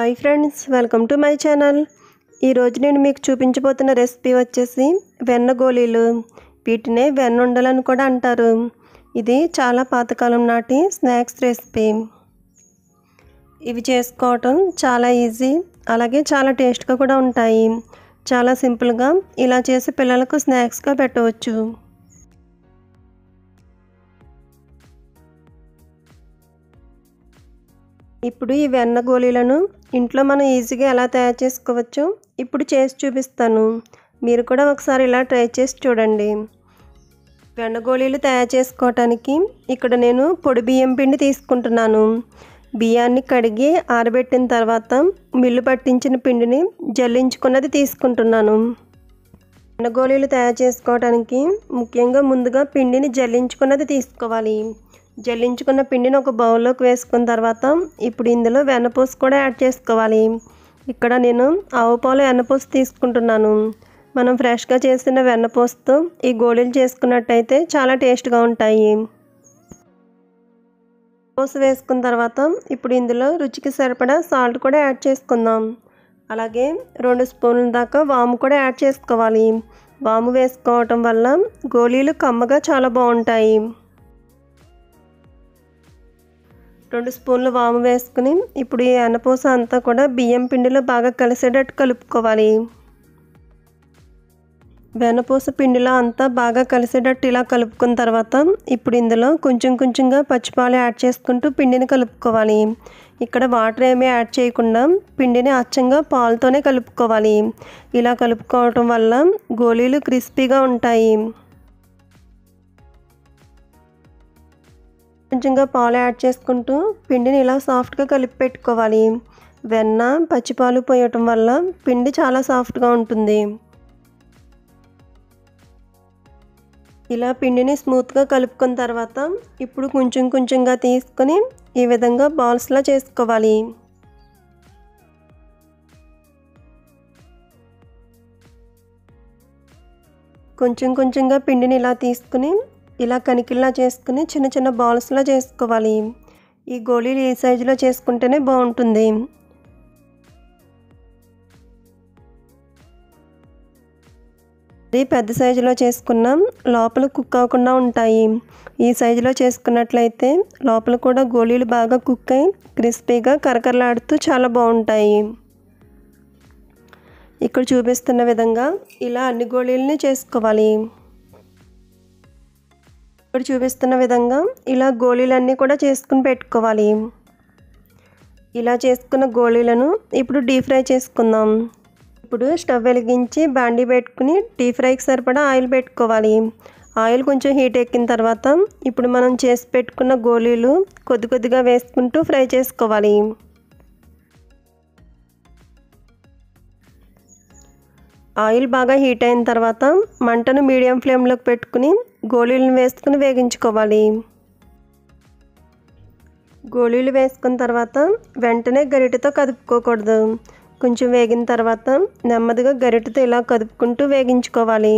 hi friends welcome to my channel ఈరోజు నేను మీకు చూపించబోతున్న రెసిపీ వచ్చేసి వెన్న గోళీలు వీటినే వెన్న ఉండలని కూడా అంటారు ఇది చాలా పాతకాలం నాటి స్నాక్స్ రెసిపీ ఇవి చేసుకోవటం చాలా ఈజీ అలాగే చాలా టేస్ట్గా కూడా ఉంటాయి చాలా సింపుల్గా ఇలా చేసి పిల్లలకు స్నాక్స్గా పెట్టవచ్చు ఇప్పుడు ఈ వెన్న గోళీలను ఇంట్లో మనం ఈజీగా ఎలా తయారు చేసుకోవచ్చో ఇప్పుడు చేసి చూపిస్తాను మీరు కూడా ఒకసారి ఇలా ట్రై చేసి చూడండి వెన్న గోళీలు తయారు చేసుకోవటానికి ఇక్కడ నేను పొడి బియ్యం పిండి తీసుకుంటున్నాను బియ్యాన్ని కడిగి ఆరబెట్టిన తర్వాత మిల్లు పట్టించిన పిండిని జల్లించుకున్నది తీసుకుంటున్నాను వెన్న గోళీలు తయారు చేసుకోవడానికి ముఖ్యంగా ముందుగా పిండిని జల్లించుకున్నది తీసుకోవాలి జల్లించుకున్న పిండిని ఒక బౌల్లోకి వేసుకున్న తర్వాత ఇప్పుడు ఇందులో వెన్నపూస కూడా యాడ్ చేసుకోవాలి ఇక్కడ నేను ఆవు పాలు వెన్నపూస తీసుకుంటున్నాను మనం ఫ్రెష్గా చేసిన వెన్నపూసతో ఈ గోళీలు చేసుకున్నట్టయితే చాలా టేస్ట్గా ఉంటాయి పూస వేసుకున్న తర్వాత ఇప్పుడు ఇందులో రుచికి సరిపడా సాల్ట్ కూడా యాడ్ చేసుకుందాం అలాగే రెండు స్పూన్ల దాకా వాము కూడా యాడ్ చేసుకోవాలి వాము వేసుకోవటం వల్ల గోళీలు కమ్మగా చాలా బాగుంటాయి రెండు స్పూన్లు వాము వేసుకుని ఇప్పుడు ఈ అన్నపూస అంతా కూడా బియ్యం పిండిలో బాగా కలిసేటట్టు కలుపుకోవాలి వెనపూస పిండిలో అంతా బాగా కలిసేటట్టు ఇలా కలుపుకున్న తర్వాత ఇప్పుడు ఇందులో కొంచెం కొంచెంగా పచ్చిపాలు యాడ్ చేసుకుంటూ పిండిని కలుపుకోవాలి ఇక్కడ వాటర్ ఏమీ యాడ్ చేయకుండా పిండిని అచ్చంగా పాలతోనే కలుపుకోవాలి ఇలా కలుపుకోవటం వల్ల గోళీలు క్రిస్పీగా ఉంటాయి కొంచెంగా పాలు యాడ్ చేసుకుంటూ పిండిని ఇలా సాఫ్ట్గా కలిపి పెట్టుకోవాలి వెన్న పచ్చిపాలు పోయటం వల్ల పిండి చాలా సాఫ్ట్గా ఉంటుంది ఇలా పిండిని స్మూత్గా కలుపుకున్న తర్వాత ఇప్పుడు కొంచెం కొంచెంగా తీసుకొని ఈ విధంగా బాల్స్లా చేసుకోవాలి కొంచెం కొంచెంగా పిండిని ఇలా తీసుకుని ఇలా కనికిల్లా చేసుకుని చిన్న చిన్న బాల్స్లా చేసుకోవాలి ఈ గోళీలు ఈ సైజులో చేసుకుంటేనే బాగుంటుంది ఇది పెద్ద సైజులో చేసుకున్నాం లోపల కుక్ అవ్వకుండా ఉంటాయి ఈ సైజులో చేసుకున్నట్లయితే లోపల కూడా గోళీలు బాగా కుక్ అయి క్రిస్పీగా కరకరలాడుతూ చాలా బాగుంటాయి ఇక్కడ చూపిస్తున్న విధంగా ఇలా అన్ని గోళీలని చేసుకోవాలి ఇక్కడ చూపిస్తున్న విధంగా ఇలా గోళీలన్నీ కూడా చేసుకుని పెట్టుకోవాలి ఇలా చేసుకున్న గోళీలను ఇప్పుడు డీప్ ఫ్రై చేసుకుందాం ఇప్పుడు స్టవ్ వెలిగించి బాండీ పెట్టుకుని డీప్ ఫ్రైకి సరిపడా ఆయిల్ పెట్టుకోవాలి ఆయిల్ కొంచెం హీట్ ఎక్కిన తర్వాత ఇప్పుడు మనం చేసి పెట్టుకున్న గోళీలు కొద్ది కొద్దిగా వేసుకుంటూ ఫ్రై చేసుకోవాలి ఆయిల్ బాగా హీట్ అయిన తర్వాత మంటను మీడియం ఫ్లేమ్లోకి పెట్టుకుని గోళీలను వేసుకుని వేగించుకోవాలి గోళీలు వేసుకున్న తర్వాత వెంటనే గరిటెతో కదుపుకోకూడదు కొంచెం వేగిన తర్వాత నెమ్మదిగా గరిటెతో ఇలా కదుపుకుంటూ వేగించుకోవాలి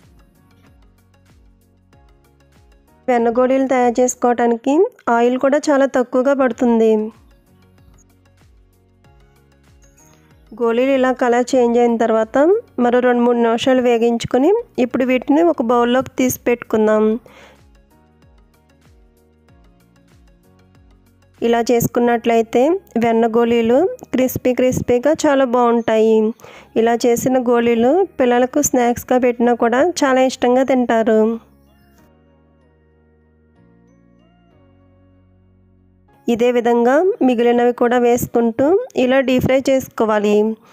వెన్నగోళీలు తయారు చేసుకోవడానికి ఆయిల్ కూడా చాలా తక్కువగా పడుతుంది గోళీలు ఇలా కలర్ చేంజ్ అయిన తర్వాత మరో రెండు మూడు నిమిషాలు వేగించుకొని ఇప్పుడు వీటిని ఒక బౌల్లోకి తీసి పెట్టుకుందాం ఇలా చేసుకున్నట్లయితే వెన్న గోళీలు క్రిస్పీ క్రిస్పీగా చాలా బాగుంటాయి ఇలా చేసిన గోళీలు పిల్లలకు స్నాక్స్గా పెట్టినా కూడా చాలా ఇష్టంగా తింటారు ఇదే విధంగా మిగిలినవి కూడా వేసుకుంటూ ఇలా డీప్ ఫ్రై చేసుకోవాలి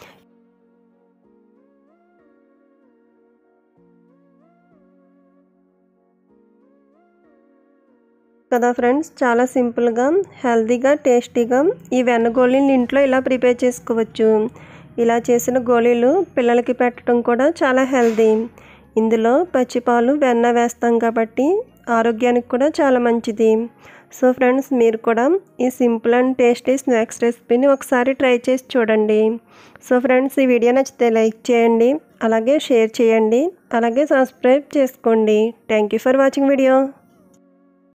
కదా ఫ్రెండ్స్ చాలా సింపుల్గా హెల్తీగా టేస్టీగా ఈ వెన్న గోళీలు ఇంట్లో ఇలా ప్రిపేర్ చేసుకోవచ్చు ఇలా చేసిన గోళీలు పిల్లలకి పెట్టడం కూడా చాలా హెల్తీ ఇందులో పచ్చిపాలు వెన్న వేస్తాం కాబట్టి ఆరోగ్యానికి కూడా చాలా మంచిది సో ఫ్రెండ్స్ మీరు కూడా ఈ సింపుల్ అండ్ టేస్టీ స్నాక్స్ రెసిపీని ఒకసారి ట్రై చేసి చూడండి సో ఫ్రెండ్స్ ఈ వీడియో నచ్చితే లైక్ చేయండి అలాగే షేర్ చేయండి అలాగే సబ్స్క్రైబ్ చేసుకోండి thank you for watching video